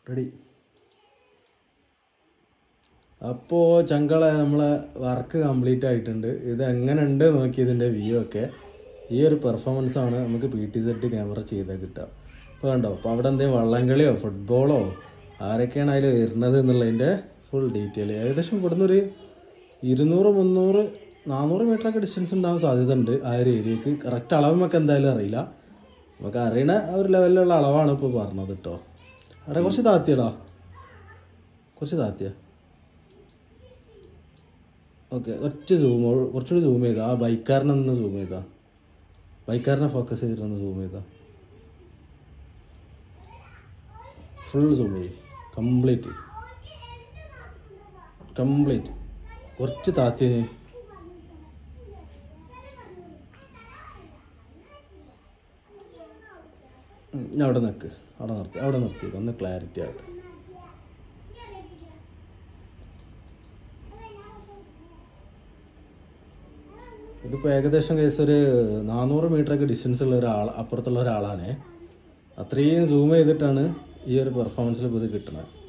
ready അപ്പോൾ ചങ്കളെ നമ്മളെ work complete ആയിട്ടുണ്ട് ഇത് എങ്ങനെ ഉണ്ട് നോക്കി ഇതിൻ്റെ വ്യൂ ഒക്കെ ഈ ഒരു പെർഫോമൻസ് ആണ് നമുക്ക് പി ടി സെറ്റ് ക്യാമറ ചെയ്താൽ കിട്ടുക അപ്പോൾ കണ്ടോ അപ്പോൾ അവിടെ എന്തെങ്കിലും വള്ളംകളിയോ ഫുട്ബോളോ ആരൊക്കെയാണ് അതിൽ വരുന്നത് എന്നുള്ളതിൻ്റെ ഫുൾ ഡീറ്റെയിൽ ഏകദേശം ഇവിടുന്ന് ഒരു ഇരുന്നൂറ് മുന്നൂറ് നാനൂറ് മീറ്ററൊക്കെ ഡിസ്റ്റൻസ് ഉണ്ടാകാൻ സാധ്യത ഉണ്ട് ആ ഒരു ഏരിയക്ക് കറക്റ്റ് അളവ് നമുക്ക് എന്തായാലും അറിയില്ല നമുക്ക് അറിയണ ആ ഒരു ലെവലിലുള്ള അളവാണ് ഇപ്പോൾ പറഞ്ഞത് കേട്ടോ അവിടെ കുറച്ച് താത്തിയടാ കുറച്ച് താത്തിയ ഓക്കെ ഒറ്റ സൂം കുറച്ചുകൂടി സൂം ചെയ്താ ആ ബൈക്കാരനെ ഒന്ന് സൂം ചെയ്താ ബൈക്കാരനെ ഫോക്കസ് ചെയ്തിട്ടൊന്ന് സൂം ചെയ്താ ഫുൾ സൂം ചെയ്യ് കംപ്ലീറ്റ് കംപ്ലീറ്റ് കുറച്ച് താത്തിയന് ഞാൻ അവിടെ നിൽക്ക് അവിടെ നിർത്തി അവിടെ നിർത്തി ഒന്ന് ക്ലാരിറ്റി ആവട്ടെ ഇതിപ്പോൾ ഏകദേശം കേസ് ഒരു നാനൂറ് മീറ്ററൊക്കെ ഡിസ്റ്റൻസ് ഉള്ള ഒരാൾ അപ്പുറത്തുള്ള ഒരാളാണ് അത്രയും സൂം ചെയ്തിട്ടാണ് ഈ ഒരു പെർഫോമൻസിൽ ഇപ്പോൾ ഇത് കിട്ടുന്നത്